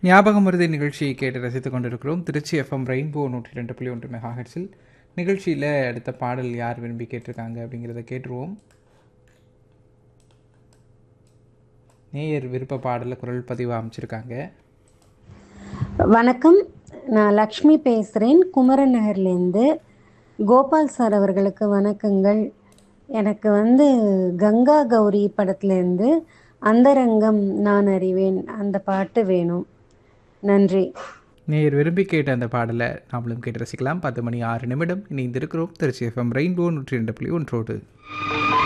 ஞாபகம் மருதி நிகழ்ச்சியை கேட்டு ரசித்துக் கொண்டிருக்கிறோம் திருச்சி எஃப்எம் ரெயின்போ நூற்றி ரெண்டு புள்ளி ஒன்று மெகா ஹெட்ஸில் நிகழ்ச்சியில் அடுத்த பாடல் யார் விரும்பி கேட்டிருக்காங்க அப்படிங்கிறத கேட்டுருவோம் நேயர் விருப்ப பாடலில் குரல் பதிவு அமைச்சிருக்காங்க வணக்கம் நான் லக்ஷ்மி பேசுகிறேன் குமரன் நகர்லேருந்து கோபால் சார் அவர்களுக்கு வணக்கங்கள் எனக்கு வந்து கங்கா கௌரி படத்துலேருந்து அந்தரங்கம் நான் அறிவேன் அந்த பாட்டு வேணும் நன்றி நேயர் விரும்பி கேட்ட அந்த பாடலை நாமளும் கேட்டு ரசிக்கலாம் பத்து மணி ஆறு நிமிடம் இணைந்திருக்கிறோம் திருச்சி எஃப்எம் ரெயின்போ நூற்றி ரெண்டு புள்ளி ஒன்றோடு